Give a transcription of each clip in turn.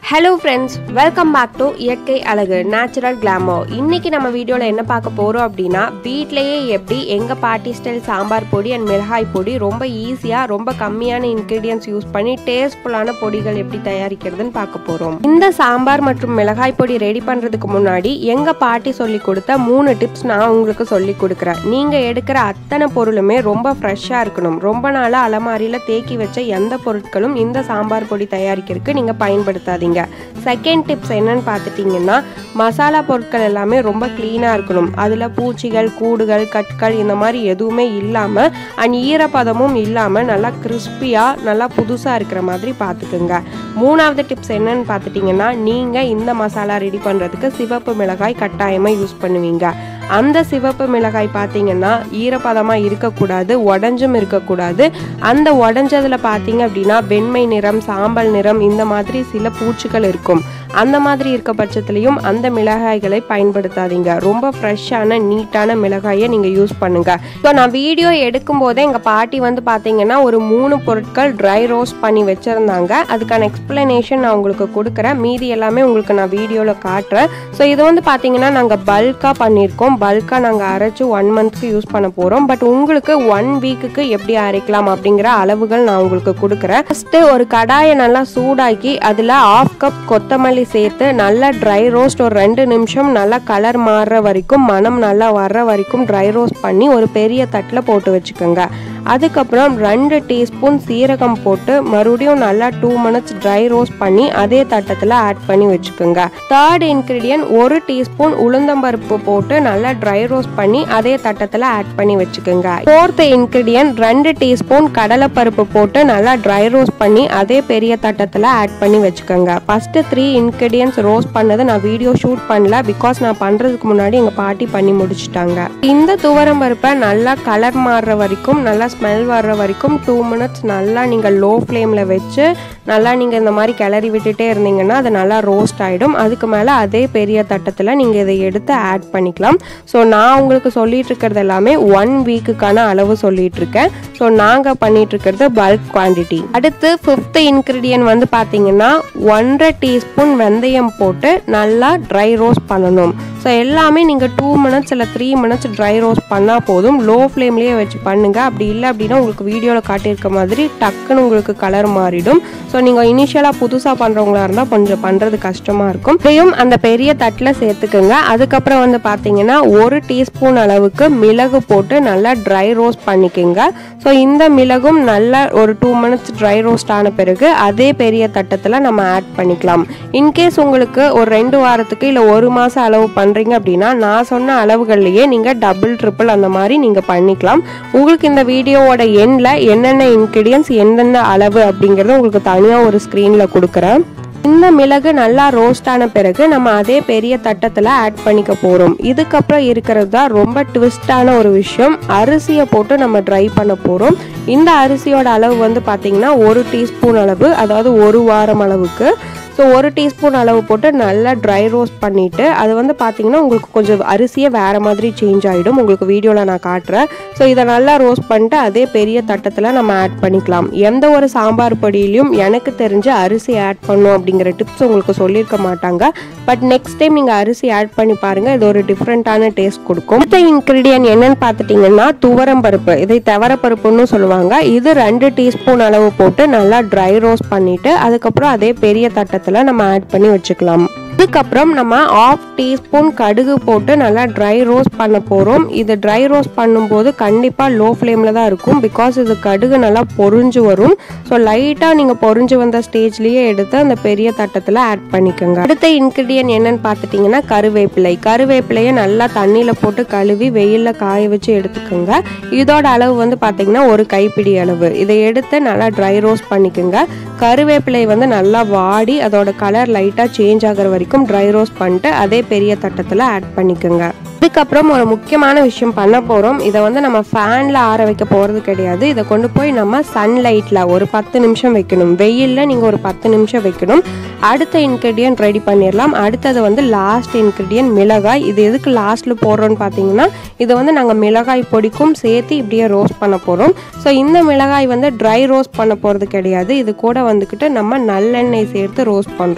hello friends welcome back to இயற்கை அழகு natural கிளாமோ இன்னைக்கு நம்ம வீடியோவில் என்ன பார்க்க போகிறோம் அப்படின்னா வீட்டிலேயே எப்படி எங்கள் பாட்டி ஸ்டைல் சாம்பார் பொடி அண்ட் மிளகாய் பொடி ரொம்ப ஈஸியாக ரொம்ப கம்மியான இன்க்ரீடியன்ஸ் யூஸ் பண்ணி டேஸ்ட்ஃபுல்லான பொடிகள் எப்படி தயாரிக்கிறதுன்னு பார்க்க போகிறோம் இந்த சாம்பார் மற்றும் மிளகாய் பொடி ரெடி பண்ணுறதுக்கு முன்னாடி எங்கள் பாட்டி சொல்லி கொடுத்த மூணு டிப்ஸ் நான் உங்களுக்கு சொல்லி கொடுக்குறேன் நீங்கள் எடுக்கிற அத்தனை பொருளுமே ரொம்ப ஃப்ரெஷ்ஷாக இருக்கணும் ரொம்ப நாளாக அலமாரியில் தேக்கி வச்ச எந்த பொருட்களும் இந்த சாம்பார் பொடி தயாரிக்கிறதுக்கு நீங்கள் பயன்படுத்தாதீங்க செகண்ட் டிப்ஸ் என்னன்னு பார்த்துட்டிங்கன்னா மசாலா பொருட்கள் எல்லாமே ரொம்ப க்ளீனாக இருக்கணும் அதில் பூச்சிகள் கூடுகள் கற்கள் இந்த மாதிரி எதுவுமே இல்லாமல் அண்ட் ஈரப்பதமும் இல்லாமல் நல்லா கிறிஸ்பியாக நல்லா புதுசாக இருக்கிற மாதிரி பார்த்துக்குங்க மூணாவது டிப்ஸ் என்னன்னு பார்த்துட்டிங்கன்னா நீங்கள் இந்த மசாலா ரெடி பண்ணுறதுக்கு சிவப்பு மிளகாய் கட்டாயமாக யூஸ் பண்ணுவீங்க அந்த சிவப்பு மிளகாய் பார்த்தீங்கன்னா ஈரப்பதமாக இருக்கக்கூடாது உடஞ்சும் இருக்கக்கூடாது அந்த உடஞ்சதில் பார்த்தீங்க அப்படின்னா வெண்மை நிறம் சாம்பல் நிறம் இந்த மாதிரி சில பூச்சிகள் இருக்கும் அந்த மாதிரி இருக்க பட்சத்துலையும் அந்த மிளகாய்களை பயன்படுத்தாதீங்க ரொம்ப ஃப்ரெஷ்ஷான நீட்டான மிளகாயை நீங்கள் யூஸ் பண்ணுங்க ஸோ நான் வீடியோ எடுக்கும் போதே எங்கள் பாட்டி வந்து பார்த்தீங்கன்னா ஒரு மூணு பொருட்கள் ட்ரை ரோஸ்ட் பண்ணி வச்சுருந்தாங்க அதுக்கான எக்ஸ்பிளனேஷன் நான் உங்களுக்கு கொடுக்குறேன் மீதி எல்லாமே உங்களுக்கு நான் வீடியோவில் காட்டுறேன் ஸோ இது வந்து பார்த்தீங்கன்னா நாங்கள் பல்காக பண்ணியிருக்கோம் பல்காக நாங்கள் அரைச்சி ஒன் மந்த்க்கு யூஸ் பண்ண போகிறோம் பட் உங்களுக்கு ஒன் வீக்குக்கு எப்படி அரைக்கலாம் அப்படிங்கிற அளவுகள் நான் உங்களுக்கு கொடுக்குறேன் ஃபஸ்ட்டு ஒரு கடாயை நல்லா சூடாக்கி அதில் ஆஃப் கப் கொத்தமல்லி சேர்த்து நல்லா ட்ரை ரோஸ்ட் ஒரு ரெண்டு நிமிஷம் நல்லா கலர் மாறுற வரைக்கும் மனம் நல்லா வர்ற வரைக்கும் ட்ரை ரோஸ்ட் பண்ணி ஒரு பெரிய தட்டில் போட்டு வச்சுக்கோங்க அதுக்கப்புறம் ரெண்டு டீஸ்பூன் சீரகம் போட்டு மறுபடியும் நல்லா டூ மினிட்ஸ் ட்ரை ரோஸ்ட் பண்ணி அதே தட்டத்தில் ஆட் பண்ணி வச்சுக்கோங்க தேர்ட் இன்க்ரீடியன்ட் ஒரு டீஸ்பூன் உளுந்தம்பருப்பு போட்டு நல்லா ட்ரை ரோஸ்ட் பண்ணி அதே தட்டத்தில் ஆட் பண்ணி வச்சுக்கோங்க ஃபோர்த் இன்க்ரீடியன்ட் ரெண்டு டீஸ்பூன் கடலைப்பருப்பு போட்டு நல்லா ட்ரை ரோஸ்ட் பண்ணி அதே பெரிய தட்டத்தில் ஆட் பண்ணி வச்சுக்கோங்க ஃபர்ஸ்ட் த்ரீ இன்க்ரீடியன்ஸ் ரோஸ்ட் பண்ணது நான் வீடியோ ஷூட் பண்ணல பிகாஸ் நான் பண்ணுறதுக்கு முன்னாடி எங்கள் பாட்டி பண்ணி முடிச்சிட்டாங்க இந்த துவரம் பருப்பை நல்லா கலர் மாறுற வரைக்கும் நல்லா ஸ்மெல் வர்ற வரைக்கும் டூ மினிட்ஸ் நல்லா நீங்கள் லோ ஃப்ளேமில் வச்சு நல்லா நீங்கள் இந்த மாதிரி கிளறி விட்டுட்டே இருந்தீங்கன்னா அது நல்லா ரோஸ்ட் ஆகிடும் அதுக்கு மேலே அதே பெரிய தட்டத்தில் நீங்கள் இதை எடுத்து ஆட் பண்ணிக்கலாம் ஸோ நான் உங்களுக்கு சொல்லிட்டு இருக்கிறது எல்லாமே ஒன் வீக்குக்கான அளவு சொல்லிட்டு இருக்கேன் ஸோ நாங்கள் பண்ணிட்டு இருக்கிறது பல்க் குவான்டிட்டி அடுத்து ஃபிஃப்த் இன்க்ரீடியன்ட் வந்து பார்த்தீங்கன்னா ஒன்றரை டீஸ்பூன் வெந்தயம் போட்டு நல்லா ட்ரை ரோஸ்ட் பண்ணணும் ஸோ எல்லாமே நீங்கள் டூ மினிட்ஸ் இல்லை த்ரீ மினிட்ஸ் ட்ரை ரோஸ்ட் பண்ணால் போதும் லோ ஃப்ளேம்லேயே வச்சு பண்ணுங்கள் அப்படி இல்லை அப்படின்னா உங்களுக்கு வீடியோவில் காட்டியிருக்க மாதிரி டக்குன்னு உங்களுக்கு கலர் மாறிடும் ஸோ நீங்கள் இனிஷியலாக புதுசாக பண்ணுறவங்களா இருந்தால் கொஞ்சம் பண்ணுறது கஷ்டமாக இருக்கும் இதையும் அந்த பெரிய தட்டில் சேர்த்துக்குங்க அதுக்கப்புறம் வந்து பார்த்தீங்கன்னா ஒரு டீஸ்பூன் அளவுக்கு மிளகு போட்டு நல்லா ட்ரை ரோஸ்ட் பண்ணிக்கோங்க ஸோ இந்த மிளகும் நல்லா ஒரு டூ மினிட்ஸ் ட்ரை ரோஸ்ட் ஆன பிறகு அதே பெரிய தட்டத்தில் நம்ம ஆட் பண்ணிக்கலாம் இன்கேஸ் உங்களுக்கு ஒரு ரெண்டு வாரத்துக்கு இல்லை ஒரு மாதம் அளவு பண்ணுறீங்க அப்படின்னா நான் சொன்ன அளவுகள்லையே நீங்கள் டபுள் ட்ரிபிள் அந்த மாதிரி நீங்கள் பண்ணிக்கலாம் உங்களுக்கு இந்த வீடியோவோட எண்ணில் என்னென்ன இன்க்ரீடியன்ஸ் எந்தெந்த அளவு அப்படிங்கிறத உங்களுக்கு தனியாக ஒரு ஸ்க்ரீனில் கொடுக்குறேன் இந்த மிளகு நல்லா ரோஸ்ட் ஆன பிறகு நம்ம அதே பெரிய தட்டத்தில் ஆட் பண்ணிக்க போகிறோம் இதுக்கப்புறம் இருக்கிறது தான் ரொம்ப ட்விஸ்டான ஒரு விஷயம் அரிசியை போட்டு நம்ம ட்ரை பண்ண போகிறோம் இந்த அரிசியோட அளவு வந்து பார்த்திங்கன்னா ஒரு டீஸ்பூன் அளவு அதாவது ஒரு வாரம் அளவுக்கு ஸோ ஒரு டீஸ்பூன் அளவு போட்டு நல்லா ட்ரை ரோஸ்ட் பண்ணிவிட்டு அது வந்து பார்த்தீங்கன்னா உங்களுக்கு கொஞ்சம் அரிசியே வேறு மாதிரி சேஞ்ச் ஆகிடும் உங்களுக்கு வீடியோவில் நான் காட்டுறேன் ஸோ இதை நல்லா ரோஸ்ட் பண்ணிட்டு அதே பெரிய தட்டத்தில் நம்ம ஆட் பண்ணிக்கலாம் எந்த ஒரு சாம்பார் பொடியிலையும் எனக்கு தெரிஞ்ச அரிசி ஆட் பண்ணும் அப்படிங்கிற டிப்ஸ் உங்களுக்கு சொல்லியிருக்க மாட்டாங்க பட் நெக்ஸ்ட் டைம் நீங்கள் அரிசி ஆட் பண்ணி பாருங்கள் இது ஒரு டிஃப்ரெண்ட்டான டேஸ்ட் கொடுக்கும் அடுத்த இன்க்ரீடியன்ட் என்னன்னு பார்த்துட்டிங்கன்னா துவரம் பருப்பு இதை தவரப்பருப்புன்னு சொல்லுவாங்க இது ரெண்டு டீஸ்பூன் அளவு போட்டு நல்லா ட்ரை ரோஸ்ட் பண்ணிவிட்டு அதுக்கப்புறம் அதே பெரிய தட்டத்தில் பக்கத்தில் நம்ம ஆட் பண்ணி வச்சுக்கலாம் அதுக்கப்புறம் நம்ம ஆஃப் டீஸ்பூன் கடுகு போட்டு நல்லா ட்ரை ரோஸ்ட் பண்ண போகிறோம் இது ட்ரை ரோஸ்ட் பண்ணும்போது கண்டிப்பாக லோ ஃப்ளேமில் தான் இருக்கும் பிகாஸ் இது கடுகு நல்லா பொறிஞ்சு வரும் ஸோ லைட்டாக நீங்கள் பொறிஞ்சு வந்த ஸ்டேஜ்லேயே எடுத்து அந்த பெரிய தட்டத்தில் ஆட் பண்ணிக்கோங்க அடுத்த இன்க்ரீடியன்ட் என்னன்னு பார்த்துட்டிங்கன்னா கருவேப்பிலை கருவேப்பிலையை நல்லா தண்ணியில் போட்டு கழுவி வெயிலில் காய வச்சு எடுத்துக்கோங்க இதோட அளவு வந்து பார்த்திங்கன்னா ஒரு கைப்பிடி அளவு இதை எடுத்து நல்லா ட்ரை ரோஸ்ட் பண்ணிக்கோங்க கருவேப்பிலை வந்து நல்லா வாடி அதோட கலர் லைட்டாக சேஞ்ச் ஆகிற வரைக்கும் ட்ரை ரோஸ்ட் பண்ணிட்டு அதே பெரிய தட்டத்தில் ஆட் பண்ணிக்கோங்க அதுக்கப்புறம் ஒரு முக்கியமான விஷயம் பண்ண போகிறோம் இதை வந்து நம்ம ஃபேனில் ஆற வைக்க போகிறது கிடையாது இதை கொண்டு போய் நம்ம சன்லைட்டில் ஒரு பத்து நிமிஷம் வைக்கணும் வெயிலில் நீங்கள் ஒரு பத்து நிமிஷம் வைக்கணும் அடுத்த இன்க்ரீடியன்ட் ரெடி பண்ணிடலாம் அடுத்தது வந்து லாஸ்ட் இன்க்ரீடியன்ட் மிளகாய் இது எதுக்கு லாஸ்ட்டில் போடுறோன்னு பார்த்தீங்கன்னா இதை வந்து நாங்கள் மிளகாய் பொடிக்கும் சேர்த்து இப்படியே ரோஸ்ட் பண்ண போகிறோம் ஸோ இந்த மிளகாய் வந்து ட்ரை ரோஸ்ட் பண்ண போகிறது கிடையாது இது கூட வந்துக்கிட்டு நம்ம நல்லெண்ணெய் சேர்த்து ரோஸ்ட் பண்ணுறோம்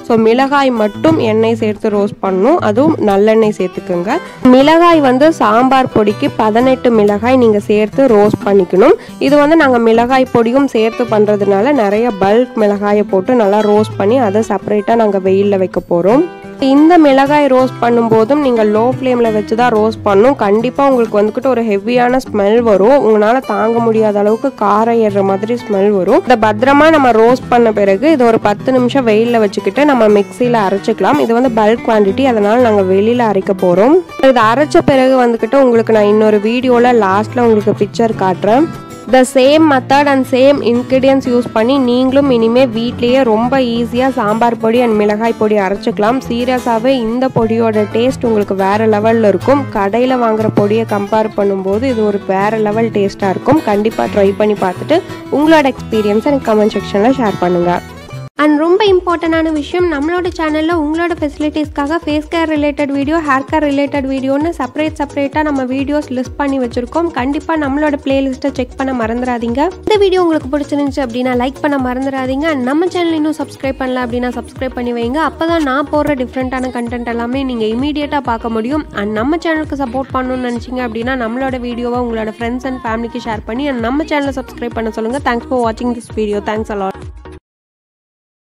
ஸோ மிளகாய் மட்டும் எண்ணெய் சேர்த்து ரோஸ்ட் பண்ணணும் அதுவும் நல்லெண்ணெய் சேர்த்துக்குங்க மிளகாய் வந்து சாம்பார் பொடிக்கு பதினெட்டு மிளகாய் நீங்கள் சேர்த்து ரோஸ்ட் பண்ணிக்கணும் இது வந்து நாங்கள் மிளகாய் பொடியும் சேர்த்து பண்ணுறதுனால நிறைய பல்க் மிளகாயை போட்டு நல்லா ரோஸ்ட் பண்ணி அதை செப்பரேட்டாக நாங்கள் வெயிலில் வைக்க போகிறோம் இந்த மிளகாய் ரோஸ்ட் பண்ணும்போதும் நீங்கள் லோ ஃப்ளேமில் வச்சு தான் ரோஸ்ட் பண்ணும் கண்டிப்பாக உங்களுக்கு வந்துக்கிட்டு ஒரு ஹெவியான ஸ்மெல் வரும் உங்களால் தாங்க முடியாத அளவுக்கு காரம் ஏறுற மாதிரி ஸ்மெல் வரும் இதை பத்திரமா நம்ம ரோஸ்ட் பண்ண பிறகு இது ஒரு பத்து நிமிஷம் வெயிலில் வச்சுக்கிட்டு நம்ம மிக்சியில் அரைச்சிக்கலாம் இது வந்து பல்க் குவான்டிட்டி அதனால் நாங்கள் வெளியில் அரைக்க போகிறோம் இது அரைச்ச பிறகு வந்துக்கிட்டு உங்களுக்கு நான் இன்னொரு வீடியோவில் லாஸ்ட்டில் உங்களுக்கு பிக்சர் காட்டுறேன் the same method and same ingredients use பண்ணி நீங்களும் இனிமேல் வீட்லேயே ரொம்ப ஈஸியாக சாம்பார் பொடி அண்ட் மிளகாய் பொடி அரைச்சிக்கலாம் சீரியஸாகவே இந்த பொடியோட டேஸ்ட் உங்களுக்கு வேறு லெவலில் இருக்கும் கடையில் வாங்குற பொடியை கம்பேர் பண்ணும்போது இது ஒரு வேறு லெவல் டேஸ்ட்டாக இருக்கும் கண்டிப்பாக ட்ரை பண்ணி பார்த்துட்டு உங்களோட எக்ஸ்பீரியன்ஸ் எனக்கு கமெண்ட் செக்ஷனில் ஷேர் பண்ணுங்கள் அண்ட் ரொம்ப இம்பார்ட்டண்டான விஷயம் நம்மளோட சேனலில் உங்களோட ஃபெசிலிட்டிஸ்க்காக face care related video hair care related வீடியோன்னு செப்பரேட் செப்பரேட்டாக நம்ம வீடியோஸ் லிஸ்ட் பண்ணி வச்சுருக்கோம் கண்டிப்பாக நம்மளோட பிளேலிஸ்ட்டை செக் பண்ண மறந்துடாதீங்க இந்த வீடியோ உங்களுக்கு பிடிச்சிருந்துச்சு அப்படின்னா லைக் பண்ண மறந்துடாதீங்க அண்ட் நம்ம சேனல் இன்னும் சப்ஸ்கிரைப் பண்ணல அப்படின்னா சப்ஸ்கிரைப் பண்ணி வைங்க அப்போ தான் நான் போடுற டிஃப்ரெண்ட்டான கண்டென்ட் எல்லாமே நீங்கள் இமீடியட்டாக பார்க்க முடியும் அண்ட் நம்ம சேனலுக்கு சப்போர்ட் பண்ணணும்னு நினச்சிங்க அப்படின்னா நம்மளோட வீடியோவை உங்களோட ஃப்ரெண்ட்ஸ் அண்ட் ஃபேமிலிக்கு ஷேர் பண்ணி அண்ட் நம்ம சேனலை சப்ஸ்கிரைப் பண்ண சொல்லுங்கள் தேங்க்ஸ் ஃபார் வாட்சிங் திஸ் வீடியோ தேங்க்ஸ் அலாட்